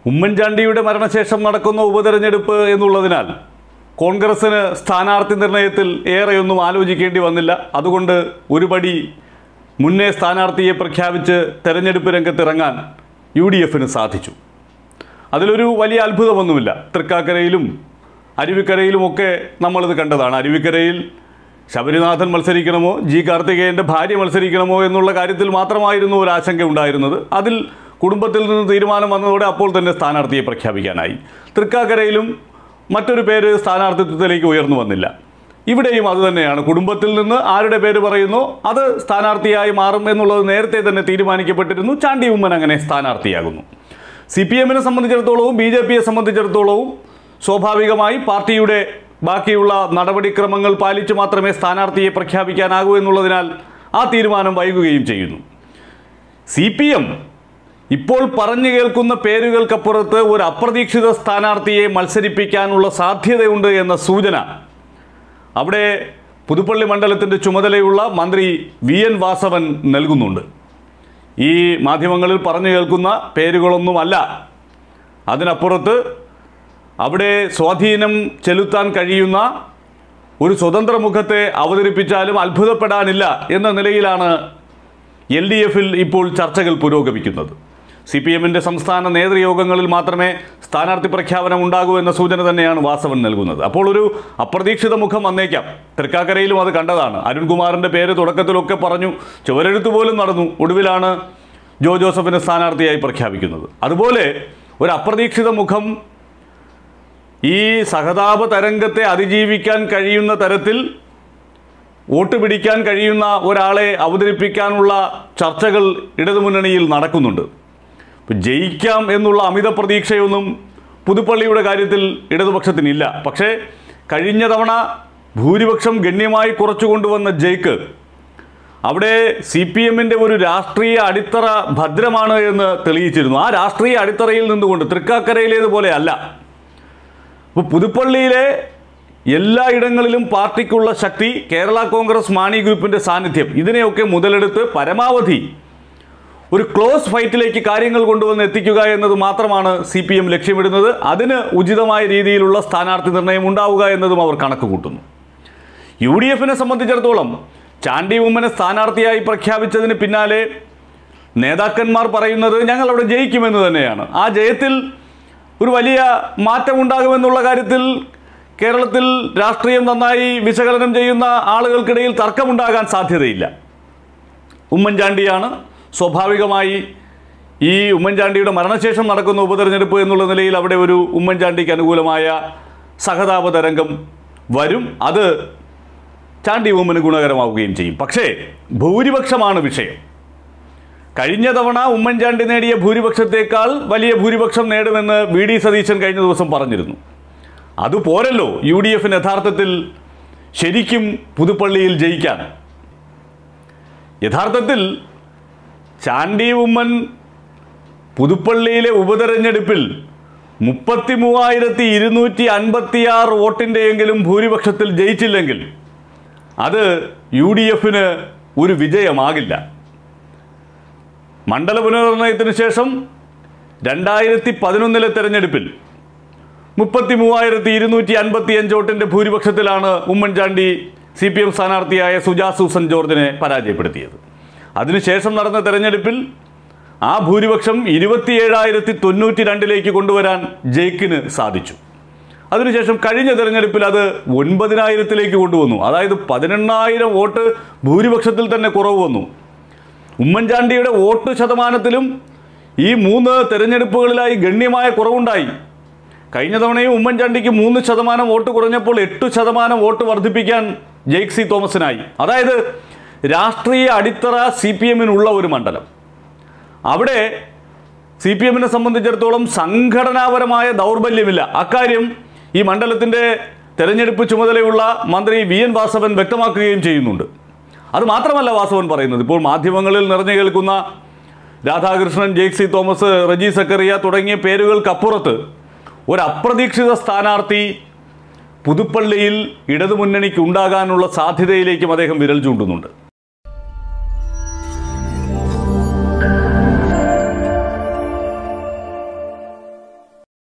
ഉമ്മൻചാണ്ടിയുടെ മരണശേഷം നടക്കുന്ന ഉപതെരഞ്ഞെടുപ്പ് എന്നുള്ളതിനാൽ കോൺഗ്രസിന് സ്ഥാനാർത്ഥി നിർണയത്തിൽ ഏറെയൊന്നും ആലോചിക്കേണ്ടി വന്നില്ല അതുകൊണ്ട് ഒരുപടി മുന്നേ സ്ഥാനാർത്ഥിയെ പ്രഖ്യാപിച്ച് തെരഞ്ഞെടുപ്പ് രംഗത്തിറങ്ങാൻ യു ഡി എഫിന് സാധിച്ചു അതിലൊരു വലിയ അത്ഭുതമൊന്നുമില്ല തൃക്കാക്കരയിലും അരുവിക്കരയിലുമൊക്കെ നമ്മളിത് കണ്ടതാണ് അരുവിക്കരയിൽ ശബരിനാഥൻ മത്സരിക്കണമോ ജി കാർത്തികേയൻ്റെ ഭാര്യ മത്സരിക്കണമോ എന്നുള്ള കാര്യത്തിൽ മാത്രമായിരുന്നു ഒരു ആശങ്ക ഉണ്ടായിരുന്നത് അതിൽ കുടുംബത്തിൽ നിന്ന് തീരുമാനം വന്നതോടെ അപ്പോൾ തന്നെ സ്ഥാനാർത്ഥിയെ പ്രഖ്യാപിക്കാനായി തൃക്കാക്കരയിലും മറ്റൊരു പേര് സ്ഥാനാർത്ഥിത്വത്തിലേക്ക് ഉയർന്നു വന്നില്ല ഇവിടെയും അതുതന്നെയാണ് കുടുംബത്തിൽ നിന്ന് ആരുടെ പേര് പറയുന്നു അത് സ്ഥാനാർത്ഥിയായി മാറും എന്നുള്ളത് നേരത്തെ തന്നെ തീരുമാനിക്കപ്പെട്ടിരുന്നു ചാണ്ടി ഉമ്മൻ അങ്ങനെ സ്ഥാനാർത്ഥിയാകുന്നു സി പി എമ്മിനെ സംബന്ധിച്ചിടത്തോളവും ബി ജെ പിയെ സംബന്ധിച്ചിടത്തോളവും സ്വാഭാവികമായി പാർട്ടിയുടെ ബാക്കിയുള്ള നടപടിക്രമങ്ങൾ പാലിച്ച് മാത്രമേ സ്ഥാനാർത്ഥിയെ പ്രഖ്യാപിക്കാനാകൂ എന്നുള്ളതിനാൽ ആ തീരുമാനം വൈകുകയും ചെയ്യുന്നു സി പി എം ഇപ്പോൾ പറഞ്ഞു കേൾക്കുന്ന പേരുകൾക്കപ്പുറത്ത് ഒരു അപ്രതീക്ഷിത സ്ഥാനാർത്ഥിയെ മത്സരിപ്പിക്കാനുള്ള സാധ്യതയുണ്ട് എന്ന സൂചന അവിടെ പുതുപ്പള്ളി മണ്ഡലത്തിൻ്റെ ചുമതലയുള്ള മന്ത്രി വി എൻ വാസവൻ നൽകുന്നുണ്ട് ഈ മാധ്യമങ്ങളിൽ പറഞ്ഞു കേൾക്കുന്ന പേരുകളൊന്നുമല്ല അതിനപ്പുറത്ത് അവിടെ സ്വാധീനം ചെലുത്താൻ കഴിയുന്ന ഒരു സ്വതന്ത്ര മുഖത്തെ അവതരിപ്പിച്ചാലും അത്ഭുതപ്പെടാനില്ല എന്ന നിലയിലാണ് എൽ ഡി എഫിൽ ഇപ്പോൾ ചർച്ചകൾ പുരോഗമിക്കുന്നത് സി പി എമ്മിൻ്റെ സംസ്ഥാന നേതൃയോഗങ്ങളിൽ മാത്രമേ സ്ഥാനാർത്ഥി പ്രഖ്യാപനം ഉണ്ടാകൂ എന്ന സൂചന തന്നെയാണ് വാസവൻ നൽകുന്നത് അപ്പോൾ ഒരു അപ്രതീക്ഷിത മുഖം വന്നേക്കാം തൃക്കാക്കരയിലും അത് കണ്ടതാണ് അരുൺകുമാറിൻ്റെ പേര് തുടക്കത്തിലൊക്കെ പറഞ്ഞു ചുവരെഴുത്ത് പോലും നടന്നു ഒടുവിലാണ് ജോ ജോസഫിനെ സ്ഥാനാർത്ഥിയായി പ്രഖ്യാപിക്കുന്നത് അതുപോലെ ഒരു അപ്രതീക്ഷിത മുഖം ഈ സഹതാപ തരംഗത്തെ അതിജീവിക്കാൻ കഴിയുന്ന തരത്തിൽ വോട്ട് പിടിക്കാൻ കഴിയുന്ന ഒരാളെ അവതരിപ്പിക്കാനുള്ള ചർച്ചകൾ ഇടതുമുന്നണിയിൽ നടക്കുന്നുണ്ട് ഇപ്പം ജയിക്കാം എന്നുള്ള അമിത പ്രതീക്ഷയൊന്നും പുതുപ്പള്ളിയുടെ കാര്യത്തിൽ ഇടതുപക്ഷത്തിനില്ല പക്ഷേ കഴിഞ്ഞ തവണ ഭൂരിപക്ഷം ഗണ്യമായി കുറച്ചു കൊണ്ടുവന്ന ജയ്ക്ക് അവിടെ സി പി എമ്മിൻ്റെ ഒരു രാഷ്ട്രീയ അടിത്തറ ഭദ്രമാണ് എന്ന് തെളിയിച്ചിരുന്നു ആ രാഷ്ട്രീയ അടിത്തറയിൽ നിന്നുകൊണ്ട് തൃക്കാക്കരയിലേതുപോലെ അല്ല അപ്പോൾ പുതുപ്പള്ളിയിലെ എല്ലായിടങ്ങളിലും പാർട്ടിക്കുള്ള ശക്തി കേരള കോൺഗ്രസ് മാണി ഗ്രൂപ്പിൻ്റെ സാന്നിധ്യം ഇതിനെയൊക്കെ മുതലെടുത്ത് പരമാവധി ഒരു ക്ലോസ് ഫൈറ്റിലേക്ക് കാര്യങ്ങൾ കൊണ്ടുവന്ന് എത്തിക്കുക എന്നത് മാത്രമാണ് സി പി എം ലക്ഷ്യമിടുന്നത് അതിന് ഉചിതമായ രീതിയിലുള്ള സ്ഥാനാർത്ഥി നിർണയം ഉണ്ടാവുക എന്നതും അവർ കണക്ക് കൂട്ടുന്നു യു ഡി എഫിനെ സംബന്ധിച്ചിടത്തോളം ചാണ്ടി ഉമ്മനെ സ്ഥാനാർത്ഥിയായി പ്രഖ്യാപിച്ചതിന് പിന്നാലെ നേതാക്കന്മാർ പറയുന്നത് ഞങ്ങൾ അവിടെ ജയിക്കുമെന്ന് തന്നെയാണ് ആ ജയത്തിൽ ഒരു വലിയ മാറ്റമുണ്ടാകുമെന്നുള്ള കാര്യത്തിൽ കേരളത്തിൽ രാഷ്ട്രീയം നന്നായി വിശകലനം ചെയ്യുന്ന ആളുകൾക്കിടയിൽ തർക്കമുണ്ടാകാൻ സാധ്യതയില്ല ഉമ്മൻചാണ്ടിയാണ് സ്വാഭാവികമായി ഈ ഉമ്മൻചാണ്ടിയുടെ മരണശേഷം നടക്കുന്ന ഉപതെരഞ്ഞെടുപ്പ് എന്നുള്ള നിലയിൽ അവിടെ ഒരു ഉമ്മൻചാണ്ടിക്ക് അനുകൂലമായ സഹതാപ തരംഗം വരും അത് ചാണ്ടി ഉമ്മന് ഗുണകരമാവുകയും ചെയ്യും പക്ഷേ ഭൂരിപക്ഷമാണ് വിഷയം കഴിഞ്ഞ തവണ ഉമ്മൻചാണ്ടി നേടിയ ഭൂരിപക്ഷത്തേക്കാൾ വലിയ ഭൂരിപക്ഷം നേടുമെന്ന് വി ഡി സതീശൻ കഴിഞ്ഞ ദിവസം പറഞ്ഞിരുന്നു അതുപോരല്ലോ യു ഡി എഫിന് യഥാർത്ഥത്തിൽ ശരിക്കും പുതുപ്പള്ളിയിൽ ജയിക്കാൻ യഥാർത്ഥത്തിൽ ചാണ്ടി ഉമ്മൻ പുതുപ്പള്ളിയിലെ ഉപതെരഞ്ഞെടുപ്പിൽ മുപ്പത്തി മൂവായിരത്തി ഇരുന്നൂറ്റി അൻപത്തിയാറ് വോട്ടിൻ്റെയെങ്കിലും ഭൂരിപക്ഷത്തിൽ ജയിച്ചില്ലെങ്കിൽ അത് യു ഡി എഫിന് ഒരു വിജയമാകില്ല മണ്ഡല പുനർനിർണയത്തിന് ശേഷം രണ്ടായിരത്തി പതിനൊന്നിലെ തെരഞ്ഞെടുപ്പിൽ മുപ്പത്തി മൂവായിരത്തി ഇരുന്നൂറ്റി അൻപത്തി അഞ്ച് വോട്ടിൻ്റെ ഭൂരിപക്ഷത്തിലാണ് ഉമ്മൻചാണ്ടി സി പി എം സ്ഥാനാർത്ഥിയായ സുജാ സൂസൻ ജോർജിനെ പരാജയപ്പെടുത്തിയത് അതിനുശേഷം നടന്ന തെരഞ്ഞെടുപ്പിൽ ആ ഭൂരിപക്ഷം ഇരുപത്തിയേഴായിരത്തി തൊണ്ണൂറ്റി രണ്ടിലേക്ക് കൊണ്ടുവരാൻ ജയിക്കിന് സാധിച്ചു അതിനുശേഷം കഴിഞ്ഞ തെരഞ്ഞെടുപ്പിൽ അത് ഒൻപതിനായിരത്തിലേക്ക് കൊണ്ടുവന്നു അതായത് പതിനെണ്ണായിരം വോട്ട് ഭൂരിപക്ഷത്തിൽ തന്നെ കുറവ് വന്നു ഉമ്മൻചാണ്ടിയുടെ വോട്ട് ശതമാനത്തിലും ഈ മൂന്ന് തെരഞ്ഞെടുപ്പുകളിലായി ഗണ്യമായ കുറവുണ്ടായി കഴിഞ്ഞ തവണയും ഉമ്മൻചാണ്ടിക്ക് മൂന്ന് ശതമാനം വോട്ട് കുറഞ്ഞപ്പോൾ എട്ട് ശതമാനം വോട്ട് വർദ്ധിപ്പിക്കാൻ ജെയ്ക് സി തോമസിനായി അതായത് രാഷ്ട്രീയ അടിത്തറ സി പി എമ്മിനുള്ള ഒരു മണ്ഡലം അവിടെ സി പി എമ്മിനെ സംബന്ധിച്ചിടത്തോളം സംഘടനാപരമായ ദൗർബല്യമില്ല അക്കാര്യം ഈ മണ്ഡലത്തിൻ്റെ തെരഞ്ഞെടുപ്പ് ചുമതലയുള്ള മന്ത്രി വി എൻ വാസവൻ വ്യക്തമാക്കുകയും ചെയ്യുന്നുണ്ട് അത് മാത്രമല്ല വാസവൻ പറയുന്നത് ഇപ്പോൾ മാധ്യമങ്ങളിൽ നിറഞ്ഞു കേൾക്കുന്ന രാധാകൃഷ്ണൻ ജെയ്ക് സി തോമസ് റജി സക്കറിയ തുടങ്ങിയ പേരുകൾക്കപ്പുറത്ത് ഒരു അപ്രതീക്ഷിത സ്ഥാനാർത്ഥി പുതുപ്പള്ളിയിൽ ഇടതുമുന്നണിക്ക് ഉണ്ടാകാനുള്ള സാധ്യതയിലേക്കും അദ്ദേഹം വിരൽ ചൂണ്ടുന്നുണ്ട്